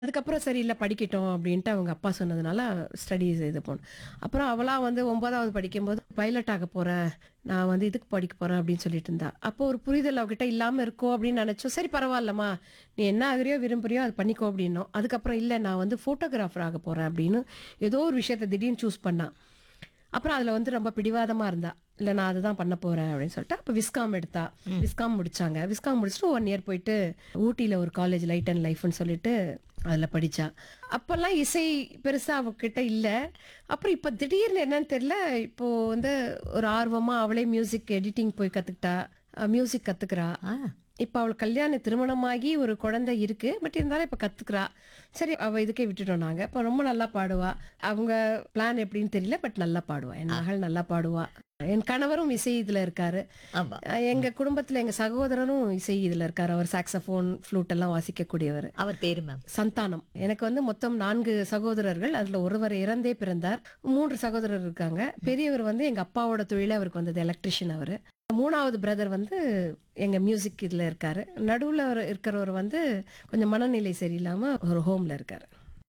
அதுக்கப்புறம் சரி இல்ல படிக்கட்டும் அப்படின்ட்டு அவங்க அப்பா சொன்னதுனால ஸ்டடீஸ் இது போனோம் அப்புறம் அவளா வந்து ஒன்பதாவது படிக்கும்போது பைலட் ஆக போறேன் நான் வந்து இதுக்கு படிக்க போறேன் அப்படின்னு சொல்லிட்டு இருந்தா அப்போ ஒரு புரிதல் அவகிட்ட இல்லாம இருக்கோ அப்படின்னு நினைச்சோம் சரி பரவாயில்லம்மா நீ என்ன ஆகுறியோ விரும்புறியோ அது பண்ணிக்கோ அப்படின்னோம் அதுக்கப்புறம் இல்ல நான் வந்து போட்டோகிராஃபர் ஆக போறேன் அப்படின்னு ஏதோ ஒரு விஷயத்த திடீர்னு சூஸ் பண்ணா அப்புறம் அதுல வந்து ரொம்ப பிடிவாதமா இருந்தா இல்ல நான் அதுதான் பண்ண போறேன் அப்படின்னு சொல்லிட்டு அப்ப விஸ்காம் எடுத்தா விஸ்காம் முடிச்சாங்க விஸ்காம் முடிச்சுட்டு ஒன் இயர் போயிட்டு ஊட்டியில ஒரு காலேஜ் லைட் அண்ட் லைஃப்னு சொல்லிட்டு அதுல படிச்சா அப்பெல்லாம் இசை பெருசா அவகிட்ட இல்ல அப்புறம் இப்ப திடீர்னு என்னன்னு தெரியல இப்போ வந்து ஒரு ஆர்வமா அவளே மியூசிக் எடிட்டிங் போய் கத்துக்கிட்டா மியூசிக் கத்துக்கிறா ஆ, இப்ப அவள் கல்யாண திருமணமாகி ஒரு குழந்தை இருக்கு பட் இருந்தாலும் இப்ப கத்துக்கிறா சரி அவ இதுக்கே விட்டுட்டோம் நாங்க இப்ப ரொம்ப நல்லா பாடுவா அவங்க பிளான் எப்படின்னு தெரியல பட் நல்லா பாடுவா என் மகள் நல்லா பாடுவா என் கணவரும் இசை இதுல இருக்காரு ஆமா அஹ் எங்க குடும்பத்துல எங்க சகோதரரும் இசை இதுல இருக்காரு அவர் சாக்ஸபோன் ஃப்ளூட் எல்லாம் வாசிக்கக்கூடியவர் அவர் பேரு மேம் சந்தானம் எனக்கு வந்து மொத்தம் நான்கு சகோதரர்கள் அதுல ஒருவர் இறந்தே பிறந்தார் மூன்று சகோதரர் இருக்காங்க பெரியவர் வந்து எங்க அப்பாவோட தொழிலே அவருக்கு வந்தது எலக்ட்ரிஷியன் அவரு மூணாவது பிரதர் வந்து எங்க மியூசிக் இதுல இருக்காரு நடுவுல ஒரு- இருக்கிறவர் வந்து கொஞ்சம் மனநிலை சரியில்லாம ஒரு ஹோம்ல இருக்காரு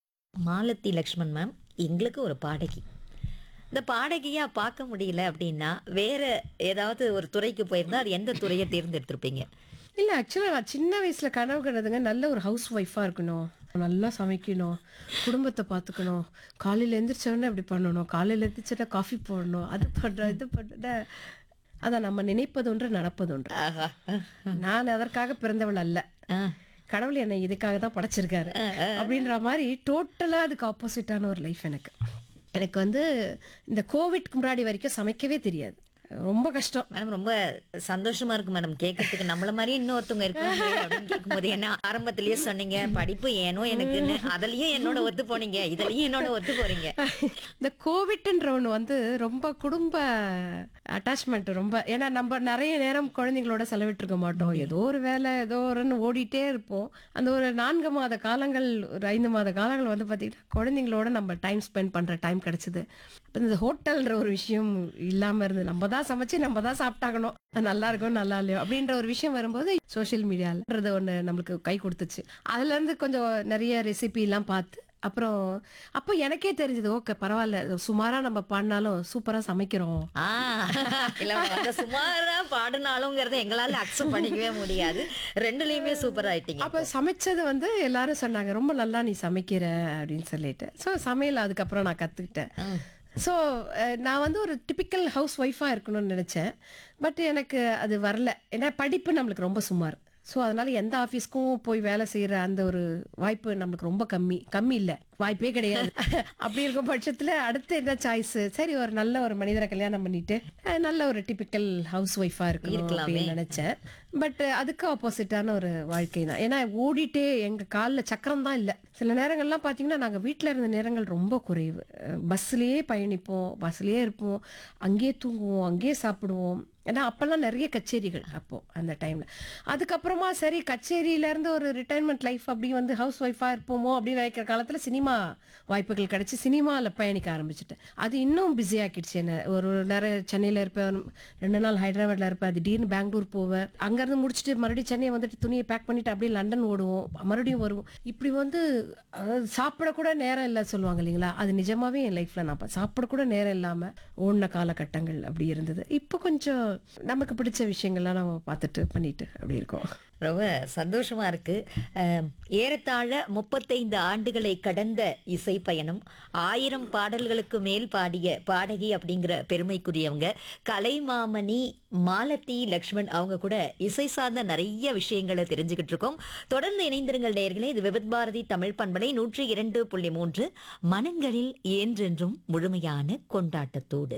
மாலதி லக்ஷ்மண் மேம் எங்களுக்கு ஒரு பாடகி இந்த பாடகியா பார்க்க முடியல அப்படின்னா வேற ஏதாவது ஒரு துறைக்கு போயிருந்தா அது எந்த துறையை தேர்ந்தெடுத்திருப்பீங்க இல்ல ஆக்சுவலா நான் சின்ன வயசுல கனவு கண்டதுங்க நல்ல ஒரு ஹவுஸ் ஒய்ஃபா இருக்கணும் நல்லா சமைக்கணும் குடும்பத்தை பார்த்துக்கணும் காலையில எந்திரிச்ச உடனே இப்படி பண்ணணும் காலையில எந்திரிச்சோடனே காஃபி போடணும் அது பண்றேன் இது பண்றேன் அதான் நம்ம நினைப்பது ஒன்று நடப்பது ஒன்று ஆஹா. நான் அதற்காக பிறந்தவள் அல்ல ஆ, கடவுள் என்னை இதுக்காக தான் படைச்சிருக்காரு அப்படின்ற மாதிரி டோட்டலா அதுக்கு ஆப்போசிட்டான ஒரு லைஃப் எனக்கு எனக்கு வந்து இந்த கோவிட்க்கு முன்னாடி வரைக்கும் சமைக்கவே தெரியாது ரொம்ப கஷ்டம் மேடம் ரொம்ப சந்தோஷமா இருக்கு மேடம் கேட்கறதுக்கு நம்மள மாதிரி இன்னொருத்தவங்க இருக்காங்க அப்படின்னு கேட்கும்போது என்ன ஆரம்பத்திலேயே சொன்னீங்க படிப்பு ஏனோ எனக்குன்னு அதுலயும் என்னோட ஒத்து போனீங்க இதுலயும் என்னோட ஒத்து போறீங்க இந்த கோவிட்ன்ற ஒன்று வந்து ரொம்ப குடும்ப அட்டாச்மெண்ட் ரொம்ப ஏன்னா நம்ம நிறைய நேரம் குழந்தைங்களோட செலவிட்டு இருக்க மாட்டோம் ஏதோ ஒரு வேலை ஏதோ ஒருன்னு ஓடிட்டே இருப்போம் அந்த ஒரு நான்கு மாத காலங்கள் ஒரு ஐந்து மாத காலங்கள் வந்து பார்த்தீங்கன்னா குழந்தைங்களோட நம்ம டைம் ஸ்பெண்ட் பண்ற டைம் கிடைச்சது அப்ப இந்த ஹோட்டல்ன்ற ஒரு விஷயம் இல்லாம இருந்து நம்ம தான் சமைச்சு நம்ம தான் சாப்பிட்டாகணும் அது நல்லா இருக்கும் நல்லா இல்லையோ அப்படின்ற ஒரு விஷயம் வரும்போது சோஷியல் மீடியான்றது ஒன்று நம்மளுக்கு கை கொடுத்துச்சு அதுல இருந்து கொஞ்சம் நிறைய ரெசிபி எல்லாம் பார்த்து அப்புறம் அப்போ எனக்கே தெரிஞ்சது ஓகே பரவாயில்ல சுமாரா நம்ம பாடினாலும் சூப்பரா சமைக்கிறோம் ஆ இல்ல அந்த சுமாரா பாடினாலுங்கிறத எங்களால அக்செப்ட் பண்ணிக்கவே முடியாது ரெண்டுலயுமே சூப்பர் ஆயிட்டீங்க அப்ப சமைச்சது வந்து எல்லாரும் சொன்னாங்க ரொம்ப நல்லா நீ சமைக்கிற அப்படின்னு சொல்லிட்டு ஸோ சமையல் அதுக்கப்புறம் நான் கத்துக்கிட்டேன் ஸோ நான் வந்து ஒரு டிபிக்கல் ஹவுஸ் ஒய்ஃபாக இருக்கணும்னு நினச்சேன் பட் எனக்கு அது வரல ஏன்னா படிப்பு நம்மளுக்கு ரொம்ப சுமார் ஸோ அதனால எந்த ஆஃபீஸ்க்கும் போய் வேலை செய்கிற அந்த ஒரு வாய்ப்பு நம்மளுக்கு ரொம்ப கம்மி கம்மி இல்லை வாய்ப்பே கிடையாது அப்படி இருக்கும் பட்சத்தில் அடுத்து என்ன சாய்ஸ் சரி ஒரு நல்ல ஒரு மனிதரை கல்யாணம் பண்ணிட்டு அஹ், நல்ல ஒரு டிபிக்கல் ஹவுஸ் ஒய்ஃபாக இருக்கணும் இருக்கலாமே. அப்படின்னு நினைச்சேன் பட் அதுக்கு ஆப்போசிட்டான ஒரு வாழ்க்கை தான் ஏன்னா ஓடிட்டே எங்க காலில் சக்கரம் தான் இல்லை சில நேரங்கள்லாம் பார்த்தீங்கன்னா நாங்கள் வீட்டில் இருந்த நேரங்கள் ரொம்ப குறைவு பஸ்லயே பயணிப்போம் பஸ்லயே இருப்போம் அங்கேயே தூங்குவோம் அங்கேயே சாப்பிடுவோம் ஏன்னா அப்பெல்லாம் நிறைய கச்சேரிகள் அப்போ அந்த டைம்ல அதுக்கப்புறமா சரி கச்சேரியில இருந்து ஒரு ரிட்டைர்மெண்ட் லைஃப் அப்படி வந்து ஹவுஸ் ஒய்ஃபா இருப்போமோ அப்படின்னு நினைக்கிற காலத்துல சினிமா வாய்ப்புகள் கிடைச்சு சினிமால பயணிக்க ஆரம்பிச்சிட்டேன் அது இன்னும் பிஸி ஆக்கிடுச்சு என்ன ஒரு நிறைய சென்னையில இருப்பேன் ரெண்டு நாள் ஹைதராபாத்ல இருப்பேன் திடீர்னு பெங்களூர் போவேன் அங்கிருந்து முடிச்சுட்டு மறுபடியும் சென்னை வந்துட்டு துணியை பேக் பண்ணிட்டு அப்படியே லண்டன் ஓடுவோம் மறுபடியும் வருவோம் இப்படி வந்து அதாவது சாப்பிட கூட நேரம் இல்லை சொல்லுவாங்க இல்லைங்களா அது நிஜமாவே என் லைஃப்ல நான் பா- சாப்பிட கூட நேரம் இல்லாம ஓடின காலகட்டங்கள் அப்படி இருந்தது இப்போ கொஞ்சம் நமக்கு பிடிச்ச விஷயங்கள்லாம் நம்ம பார்த்துட்டு பண்ணிட்டு அப்படி இருக்கோம் ரொம்ப சந்தோஷமா இருக்கு அஹ், ஏறத்தாழ முப்பத்தைந்து ஆண்டுகளை கடந்த இசை பயணம் ஆயிரம் பாடல்களுக்கு மேல் பாடிய பாடகி அப்படிங்கிற பெருமைக்குரியவங்க கலைமாமணி மாலதி லக்ஷ்மண் அவங்க கூட இசை சார்ந்த நிறைய விஷயங்களை தெரிஞ்சுக்கிட்டு இருக்கோம் தொடர்ந்து இணைந்திருங்கள் நேயர்களே இது விபத் பாரதி தமிழ் பண்பலை நூற்றி இரண்டு புள்ளி மூன்று மனங்களில் என்றென்றும் முழுமையான கொண்டாட்டத்தோடு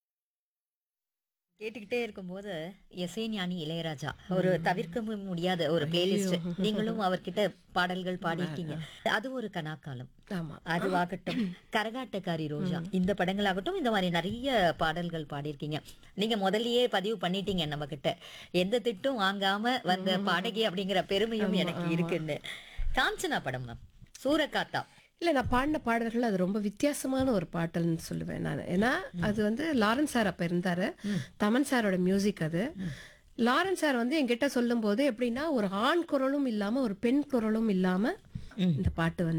கேட்டுக்கிட்டே இருக்கும்போது இசைஞானி இளையராஜா ஒரு தவிர்க்க மு- முடியாத ஒரு பிளேலிஸ்ட் நீங்களும் அவர்கிட்ட பாடல்கள் பாடியிருக்கீங்க அது ஒரு கனாக்காலம் ஆமா அதுவாகட்டும் கரகாட்டக்காரி ரோஜா இந்த படங்களாகட்டும் இந்த மாதிரி நிறைய பாடல்கள் பாடியிருக்கீங்க நீங்க முதல்லயே பதிவு பண்ணிட்டீங்க நம்ம கிட்ட எந்த திட்டும் வாங்காம வந்த பாடகி அப்படிங்கிற பெருமையும் எனக்கு இருக்குன்னு காஞ்சனா படம் மேம் சூரக்காத்தா இல்ல நான் பாடின பாடல்கள் அது ரொம்ப வித்தியாசமான ஒரு பாட்டல்னு சொல்லுவேன் நான் ஏன்னா அது வந்து லாரன்ஸ் சார் அப்ப இருந்தாரு தமன் சாரோட மியூசிக் அது லாரன்ஸ் சார் வந்து என்கிட்ட சொல்லும் போது எப்படின்னா ஒரு ஆண் குரலும் இல்லாம ஒரு பெண் குரலும் இல்லாம இந்த பாட்டு வந்து